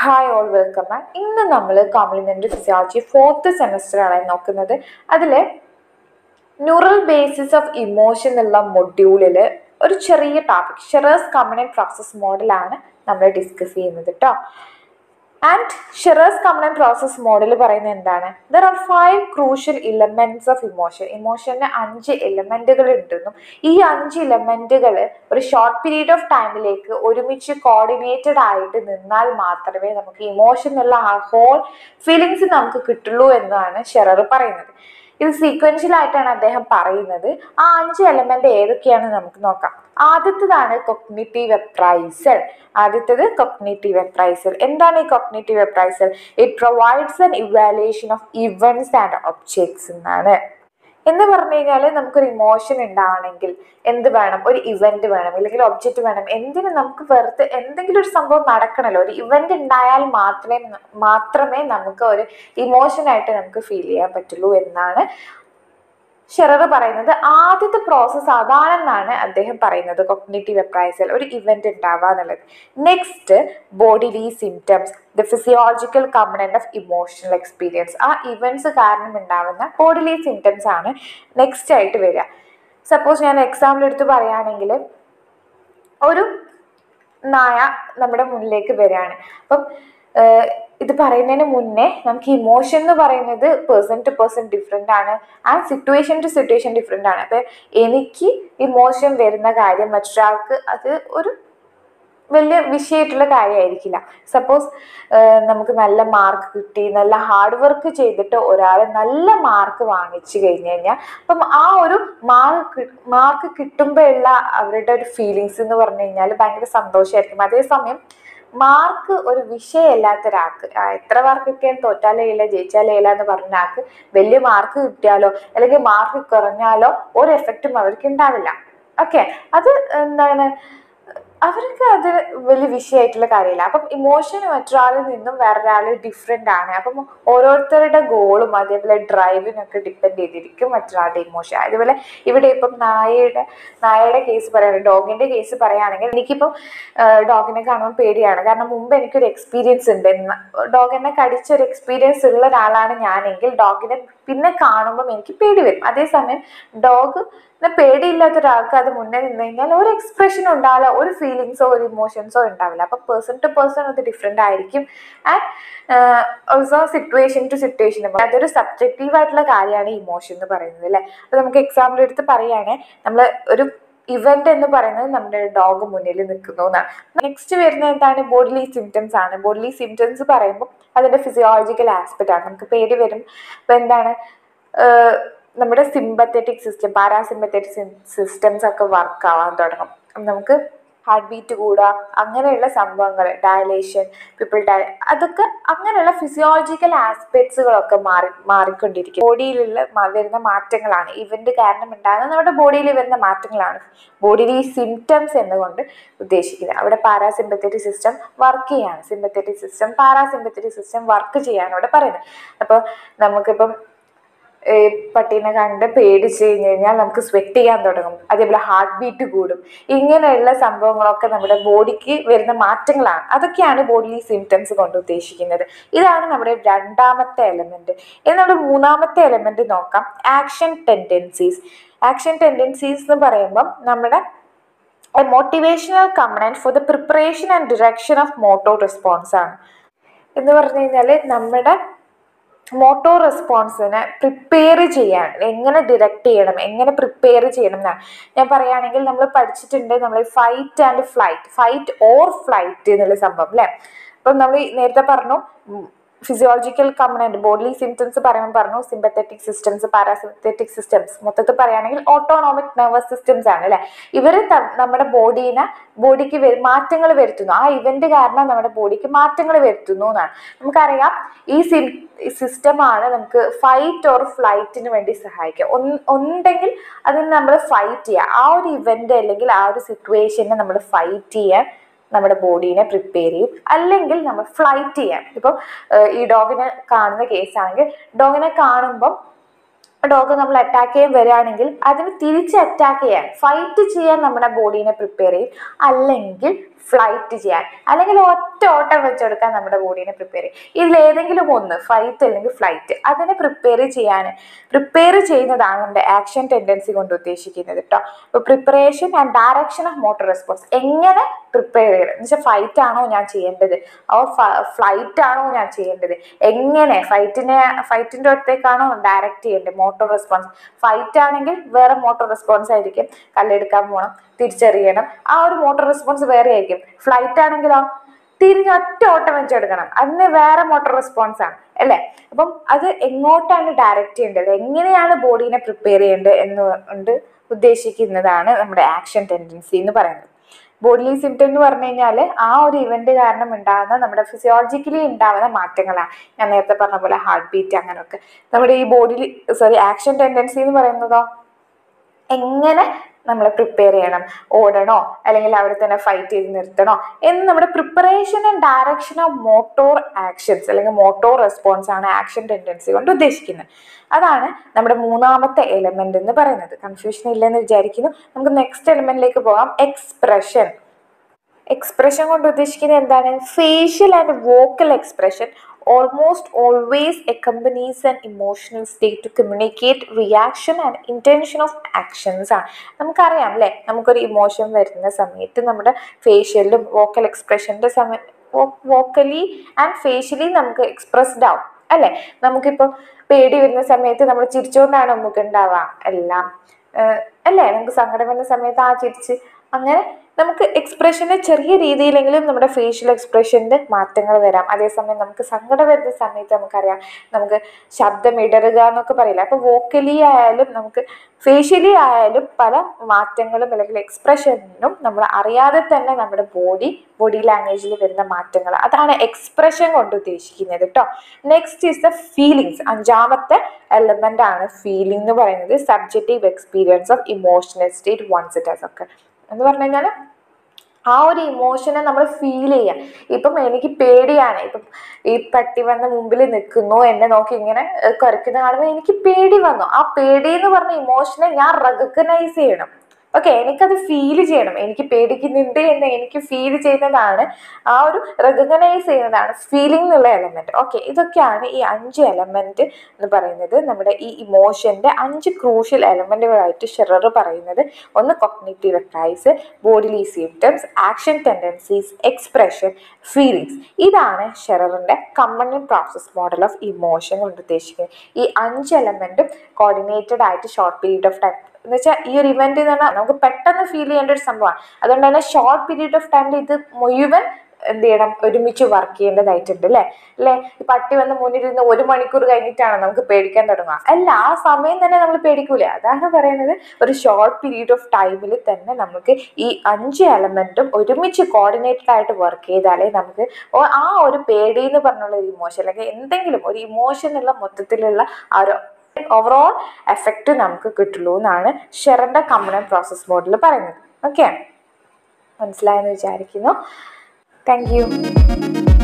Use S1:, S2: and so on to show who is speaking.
S1: hi all welcome back ഇന്ന് നമ്മൾ complementary physiology fourth സെമസ്റ്ററാണ് നോക്കുന്നത് അതിൽ ന്യൂറൽ ബേസിസ് ഓഫ് ഇമോഷൻ എന്നുള്ള മൊഡ്യൂളിൽ ഒരു ചെറിയ ടോപ്പിക് ഷെറേഴ്സ് കമ്പണൻ പ്രോസസ് മോഡലാണ് നമ്മൾ ഡിസ്കസ് ചെയ്യുന്നത് കേട്ടോ and Scherer's component process model പറയുന്നത് എന്താണ് there are five crucial elements of emotion ഇമോഷന് അഞ്ച് എലമെന്റുകൾ ഉണ്ടെന്നും ഈ അഞ്ച് ഇലമെന്റുകൾ ഒരു ഷോർട്ട് പീരീഡ് ഓഫ് ടൈമിലേക്ക് ഒരുമിച്ച് കോർഡിനേറ്റഡ് ആയിട്ട് നിന്നാൽ മാത്രമേ നമുക്ക് ഇമോഷൻ എന്നുള്ള ആ ഹോൾ ഫീലിങ്സ് നമുക്ക് കിട്ടുള്ളൂ എന്നാണ് ഷെറർ പറയുന്നത് ഇത് സീക്വൻഷ്യൽ ആയിട്ടാണ് അദ്ദേഹം പറയുന്നത് ആ അഞ്ച് എലമെന്റ് ഏതൊക്കെയാണെന്ന് നമുക്ക് നോക്കാം ആദ്യത്തേതാണ് കൊഗ്നിറ്റീവ് അപ്രൈസൽ ആദ്യത്തേത് കൊഗ്നിറ്റീവ് അപ്രൈസൽ എന്താണ് ഈ cognitive appraisal it provides an evaluation of events and objects എന്നാണ് എന്ന് പറഞ്ഞു കഴിഞ്ഞാൽ നമുക്കൊരു ഇമോഷൻ ഉണ്ടാവണമെങ്കിൽ എന്ത് വേണം ഒരു ഇവന്റ് വേണം അല്ലെങ്കിൽ ഒബ്ജക്റ്റ് വേണം എന്തിന് നമുക്ക് വെറുതെ എന്തെങ്കിലും ഒരു സംഭവം നടക്കണല്ലോ ഒരു ഇവന്റ് ഉണ്ടായാൽ മാത്രമേ മാത്രമേ നമുക്ക് ഒരു ഇമോഷനായിട്ട് നമുക്ക് ഫീൽ ചെയ്യാൻ പറ്റുള്ളൂ എന്നാണ് ഷെറർ പറയുന്നത് ആദ്യത്തെ പ്രോസസ്സ് അതാണെന്നാണ് അദ്ദേഹം പറയുന്നത് കൊഗ്നേറ്റീവ് അപ്രൈസൽ ഒരു ഇവന്റ് ഉണ്ടാവുക എന്നുള്ളത് next bodily symptoms the physiological component of emotional experience ആ ഇവന്റ്സ് കാരണം ഉണ്ടാവുന്ന ബോഡിലി സിംറ്റംസ് ആണ് നെക്സ്റ്റ് ആയിട്ട് വരിക സപ്പോസ് ഞാൻ എക്സാമ്പിൾ എടുത്ത് പറയുകയാണെങ്കിൽ ഒരു നായ നമ്മുടെ മുന്നിലേക്ക് വരികയാണ് അപ്പം ഏഹ് ഇത് പറയുന്നതിന് മുന്നേ നമുക്ക് ഇമോഷൻ എന്ന് പറയുന്നത് പേഴ്സൺ ടു പേഴ്സൺ ഡിഫറെൻ്റ് ആണ് and situation to situation different ആണ് അപ്പം എനിക്ക് ഇമോഷൻ വരുന്ന കാര്യം മറ്റൊരാൾക്ക് അത് ഒരു വലിയ വിഷയമായിട്ടുള്ള കാര്യമായിരിക്കില്ല സപ്പോസ് നമുക്ക് നല്ല മാർക്ക് കിട്ടി നല്ല ഹാർഡ് വർക്ക് ചെയ്തിട്ട് ഒരാൾ നല്ല മാർക്ക് വാങ്ങിച്ചു കഴിഞ്ഞു കഴിഞ്ഞാൽ അപ്പം ആ ഒരു മാർക്ക് മാർക്ക് കിട്ടുമ്പോഴുള്ള അവരുടെ ഒരു ഫീലിങ്സ് എന്ന് പറഞ്ഞു കഴിഞ്ഞാൽ ഭയങ്കര സന്തോഷമായിരിക്കും അതേസമയം മാർക്ക് ഒരു വിഷയമല്ലാത്ത ഒരാൾക്ക് ആ, എത്ര മാർക്ക് കിട്ടിയാൽ തോറ്റാലേ ഇല്ല ജയിച്ചാലേ ഇല്ല എന്ന് പറഞ്ഞ ആൾക്ക് വലിയ മാർക്ക് കിട്ടിയാലോ അല്ലെങ്കിൽ മാർക്ക് കുറഞ്ഞാലോ ഒരു എഫക്റ്റും അവർക്ക് ഉണ്ടാവില്ല ഓക്കെ അത് എന്താണ് അവർക്ക് അത് വലിയ വിഷയമായിട്ടുള്ള കാര്യമില്ല അപ്പം ഇമോഷൻ മറ്റൊരാളിൽ നിന്നും വേറൊരാൾ ഡിഫറെൻ്റ് ആണ് അപ്പം ഓരോരുത്തരുടെ ഗോളും അതേപോലെ ഡ്രൈവിനൊക്കെ ഡിപ്പെൻഡ് ചെയ്തിരിക്കും മറ്റൊരാളുടെ ഇമോഷൻ അതുപോലെ ഇവിടെ ഇപ്പം നായയുടെ നായയുടെ കേസ് പറയുകയാണെങ്കിൽ ഡോഗിൻ്റെ കേസ് പറയുകയാണെങ്കിൽ എനിക്കിപ്പം ഡോഗിനെ കാണുമ്പോൾ പേടിയാണ് കാരണം മുമ്പ് എനിക്കൊരു എക്സ്പീരിയൻസ് ഉണ്ട് ഡോഗിനെ കടിച്ച ഒരു എക്സ്പീരിയൻസ് ഉള്ള ഒരാളാണ് ഞാനെങ്കിൽ ഡോഗിനെ പിന്നെ കാണുമ്പം എനിക്ക് പേടി വരും അതേസമയം ഡോഗ് പേടിയില്ലാത്ത ഒരാൾക്ക് അത് മുന്നേ നിന്ന് കഴിഞ്ഞാൽ ഒരു എക്സ്പ്രഷൻ ഉണ്ടാവില്ല ഒരു ഫീലിങ്സോ ഒരു ഇമോഷൻസോ ഉണ്ടാവില്ല അപ്പൊ പേഴ്സൺ ടു പേഴ്സൺ അത് ഡിഫറെൻ്റ് ആയിരിക്കും and also situation to situation അതൊരു സബ്ജക്റ്റീവ് ആയിട്ടുള്ള കാര്യമാണ് ഇമോഷൻ എന്ന് പറയുന്നത് അല്ലേ അപ്പൊ നമുക്ക് എക്സാമ്പിൾ എടുത്ത് പറയുകയാണെങ്കിൽ നമ്മൾ ഒരു ഇവന്റ് എന്ന് പറയുന്നത് നമ്മുടെ ഡോഗ് മുന്നിൽ നിൽക്കുന്നു എന്നാണ് നെക്സ്റ്റ് വരുന്നത് എന്താണ് ബോഡിലി സിംറ്റംസ് ആണ് ബോഡിലി സിംറ്റംസ് പറയുമ്പോൾ അതിന്റെ ഫിസിയോളജിക്കൽ ആസ്പെക്റ്റ് ആണ് നമുക്ക് പേടി വരും അപ്പൊ എന്താണ് ഏഹ് നമ്മുടെ സിമ്പത്തറ്റിക് സിസ്റ്റം പാരാസിമ്പത്തറ്റിക് സിസ്റ്റംസ് ഒക്കെ വർക്ക് ആവാൻ തുടങ്ങും നമുക്ക് ഹാർട്ട് ബീറ്റ് കൂടുക അങ്ങനെയുള്ള സംഭവങ്ങൾ ഡയലേഷൻ പീപ്പിൾ ഡയ അതൊക്കെ അങ്ങനെയുള്ള ഫിസിയോളജിക്കൽ ആസ്പെക്ട്സുകളൊക്കെ മാറി മാറിക്കൊണ്ടിരിക്കും ബോഡിയിലുള്ള മ- വരുന്ന മാറ്റങ്ങളാണ് ഇവന്റ് കാരണം ഉണ്ടാകുന്ന നമ്മുടെ ബോഡിയിൽ വരുന്ന മാറ്റങ്ങളാണ് ബോഡിയിലെ ഈ സിംറ്റംസ് എന്നുകൊണ്ട് ഉദ്ദേശിക്കുന്നത് അവിടെ പാരാസിമ്പത്തറ്റിക് സിസ്റ്റം വർക്ക് ചെയ്യാണ് sympathetic system parasympathetic system work ചെയ്യാണ് ഇവിടെ പറയുന്നത് അപ്പോൾ നമുക്കിപ്പം ഈ പട്ടീനെ കണ്ട് പേടിച്ച് കഴിഞ്ഞ് കഴിഞ്ഞാൽ നമുക്ക് സ്വെറ്റ് ചെയ്യാൻ തുടങ്ങും അതേപോലെ ഹാർട്ട് ബീറ്റ് കൂടും ഇങ്ങനെയുള്ള സംഭവങ്ങളൊക്കെ നമ്മുടെ ബോഡിക്ക് വരുന്ന മാറ്റങ്ങളാണ് അതൊക്കെയാണ് ബോഡിലി സിംറ്റംസ് കൊണ്ട് ഉദ്ദേശിക്കുന്നത് ഇതാണ് നമ്മുടെ രണ്ടാമത്തെ എലമെന്റ് ഇനി നമ്മുടെ മൂന്നാമത്തെ എലമെന്റ് നോക്കാം ആക്ഷൻ ടെൻഡൻസീസ് ആക്ഷൻ ടെൻഡൻസീസ് എന്ന് പറയുമ്പം നമ്മുടെ motivational component for the preparation and direction of motor response ആണ് എന്ന് പറഞ്ഞു കഴിഞ്ഞാൽ നമ്മുടെ മോട്ടോ റെസ്പോൺസിനെ പ്രിപ്പയർ ചെയ്യാൻ എങ്ങനെ ഡിറക്റ്റ് ചെയ്യണം എങ്ങനെ പ്രിപ്പയർ ചെയ്യണം എന്നാണ് ഞാൻ പറയുകയാണെങ്കിൽ നമ്മൾ പഠിച്ചിട്ടുണ്ട് നമ്മൾ fight and flight fight or flight എന്നുള്ള സംഭവം അല്ലേ അപ്പം നമ്മൾ ഈ നേരത്തെ പറഞ്ഞു ഫിസിയോളജിക്കൽ കമ്പണന്റ് ബോഡിലി സിംറ്റംസ് പറയുമ്പോൾ പറഞ്ഞു സിമ്പത്തറ്റിക് സിസ്റ്റംസ് പാരാസിമ്പത്തറ്റിക് സിസ്റ്റംസ് മൊത്തത്തിൽ പറയുകയാണെങ്കിൽ ഓട്ടോണോമിക് നെർവസ് സിസ്റ്റംസ് ആണ് അല്ലെ ഇവർ നമ്മുടെ ബോഡീനെ ബോഡിക്ക് മാറ്റങ്ങൾ വരുത്തുന്നു ആ ഇവന്റ് കാരണം നമ്മുടെ ബോഡിക്ക് മാറ്റങ്ങൾ വരുത്തുന്നു എന്നാണ് നമുക്കറിയാം ഈ സിം സിസ്റ്റമാണ് നമുക്ക് ഫൈറ്റ് ഓർ ഫ്ലൈറ്റിന് വേണ്ടി സഹായിക്കുക ഒന്ന് ഉണ്ടെങ്കിൽ അതിന് നമ്മൾ ഫൈറ്റ് ചെയ്യുക ആ ഒരു ഇവന്റ് അല്ലെങ്കിൽ ആ ഒരു സിറ്റുവേഷനെ നമ്മൾ ഫൈറ്റ് ചെയ്യാൻ നമ്മുടെ ബോഡീനെ പ്രിപ്പയർ ചെയ്യും അല്ലെങ്കിൽ നമ്മൾ ഫ്ലൈറ്റ് ചെയ്യാം ഇപ്പം ഏഹ് ഈ ഡോഗിനെ കാണുന്ന കേസാണെങ്കിൽ ഡോഗിനെ കാണുമ്പം ഡോഗ് നമ്മൾ അറ്റാക്ക് ചെയ്യാൻ വരികയാണെങ്കിൽ അതിന് തിരിച്ച് അറ്റാക്ക് ചെയ്യാൻ ഫൈറ്റ് ചെയ്യാൻ നമ്മുടെ ബോഡീനെ പ്രിപ്പയർ ചെയ്യും അല്ലെങ്കിൽ ഫ്ലൈറ്റ് ചെയ്യാൻ അല്ലെങ്കിൽ ഒറ്റ ഓട്ടം വെച്ചെടുക്കാൻ നമ്മുടെ ബോഡീനെ പ്രിപ്പയർ ചെയ്യും ഇതിലേതെങ്കിലും ഒന്ന് ഫൈറ്റ് അല്ലെങ്കിൽ ഫ്ലൈറ്റ് അതിനെ പ്രിപ്പയർ ചെയ്യാൻ പ്രിപ്പയർ ചെയ്യുന്നതാണ് നമ്മുടെ ആക്ഷൻ ടെൻഡൻസി കൊണ്ട് ഉദ്ദേശിക്കുന്നത് കേട്ടോ അപ്പോൾ preparation and direction of motor response എങ്ങനെ പ്രിപ്പയർ ചെയ്യണം എന്ന് വെച്ചാൽ ഫൈറ്റ് ആണോ ഞാൻ ചെയ്യേണ്ടത് ഓ ഫ്ലൈറ്റ് ആണോ ഞാൻ ചെയ്യേണ്ടത് എങ്ങനെ ഫൈറ്റിനെ ഫൈറ്റിന്റെ അടുത്തേക്കാണോ ഡയറക്റ്റ് ചെയ്യേണ്ടത് മോട്ടോർ റെസ്പോൺസ് ഫൈറ്റ് ആണെങ്കിൽ വേറെ മോട്ടോർ റെസ്പോൺസ് ആയിരിക്കും കല്ലെടുക്കാൻ പോകണം തിരിച്ചറിയണം ആ ഒരു മോട്ടോർ റെസ്പോൺസ് വേറെ ആയിരിക്കും ഫ്ലൈറ്റ് ആണെങ്കിലോ തിരിഞ്ഞ് ഒറ്റ ഓട്ടം വെച്ചെടുക്കണം അതിന് വേറെ മോട്ടോർ റെസ്പോൺസ് ആണ് അല്ലേ അപ്പം അത് എങ്ങോട്ടാണ് ഡയറക്റ്റ് ചെയ്യേണ്ടത് എങ്ങനെയാണ് ബോഡീനെ പ്രിപ്പയർ ചെയ്യേണ്ടത് എന്ന് കൊണ്ട് ഉദ്ദേശിക്കുന്നതാണ് നമ്മുടെ ആക്ഷൻ ടെൻഡൻസി എന്ന് പറയുന്നത് ബോഡിലി സിംറ്റം എന്ന് പറഞ്ഞു കഴിഞ്ഞാൽ ആ ഒരു ഇവന്റ് കാരണം ഉണ്ടാകുന്ന നമ്മുടെ ഫിസിയോളജിക്കലി ഉണ്ടാകുന്ന മാറ്റങ്ങളാണ് ഞാൻ നേരത്തെ പറഞ്ഞ പോലെ ഹാർട്ട് ബീറ്റ് അങ്ങനെയൊക്കെ നമ്മുടെ ഈ ബോഡിയിൽ സോറി ആക്ഷൻ ടെൻഡൻസി എന്ന് പറയുന്നതോ എങ്ങനെ നമ്മൾ പ്രിപ്പയർ ചെയ്യണം ഓടണോ അല്ലെങ്കിൽ അവിടെ തന്നെ ഫൈറ്റ് ചെയ്ത് നിർത്തണോ എന്ന് നമ്മുടെ preparation and direction of motor actions അല്ലെങ്കിൽ മോട്ടോർ റെസ്പോൺസ് ആണ് ആക്ഷൻ ടെൻഡൻസി കൊണ്ട് ഉദ്ദേശിക്കുന്നത് അതാണ് നമ്മുടെ മൂന്നാമത്തെ എലമെന്റ് എന്ന് പറയുന്നത് കൺഫ്യൂഷൻ ഇല്ലെന്ന് വിചാരിക്കുന്നു നമുക്ക് നെക്സ്റ്റ് എലമെന്റിലേക്ക് പോകാം എക്സ്പ്രഷൻ എക്സ്പ്രഷൻ കൊണ്ട് ഉദ്ദേശിക്കുന്നത് എന്താണ് facial and vocal expression almost always accompanies an emotional state to communicate reaction and intention of actions ആണ് നമുക്കറിയാം അല്ലേ നമുക്കൊരു ഇമോഷൻ വരുന്ന സമയത്ത് നമ്മുടെ ഫേഷ്യലും വോക്കൽ എക്സ്പ്രഷൻ്റെ സമയ വോക്കലി ആൻഡ് ഫേഷ്യലി നമുക്ക് എക്സ്പ്രസ്ഡ് ആവും അല്ലേ നമുക്കിപ്പോൾ പേടി വരുന്ന സമയത്ത് നമ്മൾ ചിരിച്ചുകൊണ്ടാണ് നമുക്ക് ഉണ്ടാവുക എല്ലാം ഏഹ് അല്ലേ നമുക്ക് സങ്കടം വരുന്ന സമയത്ത് ആ ചിരിച്ച് അങ്ങനെ നമുക്ക് എക്സ്പ്രഷന് ചെറിയ രീതിയിലെങ്കിലും നമ്മുടെ ഫേഷ്യൽ എക്സ്പ്രഷൻ്റെ മാറ്റങ്ങൾ വരാം അതേസമയം നമുക്ക് സങ്കടം വരുന്ന സമയത്ത് നമുക്കറിയാം നമുക്ക് ശബ്ദം ഇടറുക എന്നൊക്കെ പറയില്ല അപ്പോൾ വോക്കലി ആയാലും നമുക്ക് ഫേഷ്യലി ആയാലും പല മാറ്റങ്ങളും അല്ലെങ്കിൽ എക്സ്പ്രഷനും നമ്മൾ അറിയാതെ തന്നെ നമ്മുടെ ബോഡി ബോഡി ലാംഗ്വേജിൽ വരുന്ന മാറ്റങ്ങൾ അതാണ് എക്സ്പ്രഷൻ കൊണ്ട് ഉദ്ദേശിക്കുന്നത് കേട്ടോ നെക്സ്റ്റ് ഈസ് ദ ഫീലിങ്സ് അഞ്ചാമത്തെ എലമെന്റ് ആണ് ഫീലിംഗ് എന്ന് പറയുന്നത് subjective experience of emotional state once it has ഒക്കെ എന്ന് പറഞ്ഞു കഴിഞ്ഞാൽ ആ ഒരു ഇമോഷനെ നമ്മൾ ഫീൽ ചെയ്യാം ഇപ്പം എനിക്ക് പേടിയാണ് ഇപ്പം ഈ പട്ടി വന്ന് മുമ്പിൽ നിൽക്കുന്നു എന്നെ നോക്കി ഇങ്ങനെ ഏഹ് കുരയ്ക്കുന്ന കാണുമ്പോൾ എനിക്ക് പേടി വന്നു ആ പേടി എന്ന് പറഞ്ഞ ഇമോഷനെ ഞാൻ റെക്കഗ്നൈസ് ചെയ്യണം ഓക്കെ എനിക്കത് ഫീൽ ചെയ്യണം എനിക്ക് പേടിക്കുന്നുണ്ട് എന്ന് എനിക്ക് ഫീൽ ചെയ്യുന്നതാണ് ആ ഒരു റെക്കഗ്നൈസ് ചെയ്യുന്നതാണ് ഫീലിംഗ് എന്നുള്ള എലമെന്റ് ഓക്കെ ഇതൊക്കെയാണ് ഈ അഞ്ച് എലമെന്റ് എന്ന് പറയുന്നത് നമ്മുടെ ഈ ഇമോഷന്റെ അഞ്ച് ക്രൂഷ്യൽ എലമെന്റുകളായിട്ട് ഷെറർ പറയുന്നത് ഒന്ന് cognitive appraise bodily symptoms action tendencies expression feelings ഇതാണ് ഷെററിന്റെ component process model of emotion കൊണ്ട് ഉദ്ദേശിക്കുന്നത് ഈ അഞ്ച് എലമെന്റും കോർഡിനേറ്റഡ് ആയിട്ട് ഷോർട്ട് പീരീഡ് ഓഫ് ടൈം എന്ന് വെച്ചാൽ ഈ ഒരു ഇവന്റ് എന്ന് പറഞ്ഞാൽ നമുക്ക് പെട്ടെന്ന് ഫീൽ ചെയ്യേണ്ട ഒരു സംഭവമാണ് അതുകൊണ്ട് തന്നെ ഷോർട്ട് പീരീഡ് ഓഫ് ടൈമിൽ ഇത് മുഴുവൻ എന്ത് ചെയ്യണം ഒരുമിച്ച് വർക്ക് ചെയ്യേണ്ടതായിട്ടുണ്ട് അല്ലേ അല്ലേ ഈ പട്ടി വന്ന് മുന്നിലിരുന്ന് ഒരു മണിക്കൂർ കഴിഞ്ഞിട്ടാണ് നമുക്ക് പേടിക്കാൻ തുടങ്ങുക അല്ല ആ സമയം തന്നെ നമ്മൾ പേടിക്കൂലേ അതാണ് പറയുന്നത് ഒരു ഷോർട്ട് പീരീഡ് ഓഫ് ടൈമിൽ തന്നെ നമുക്ക് ഈ അഞ്ച് എലമെന്റും ഒരുമിച്ച് കോർഡിനേറ്റഡ് ആയിട്ട് വർക്ക് ചെയ്താലേ നമുക്ക് ഓ- ആ ഒരു പേടി എന്ന് പറഞ്ഞുള്ള ഒരു ഇമോഷൻ അല്ലെങ്കിൽ എന്തെങ്കിലും ഒരു ഇമോഷൻ ഉള്ള മൊത്തത്തിലുള്ള ആ ഒരു ഓവറോൾ എഫക്റ്റ് നമുക്ക് കിട്ടുള്ളൂ എന്നാണ് ഷെറിന്റെ കമ്പണന്റ് പ്രോസസ് മോഡൽ പറയുന്നത് ഓക്കെ മനസ്സിലായെന്ന് വിചാരിക്കുന്നു താങ്ക് യു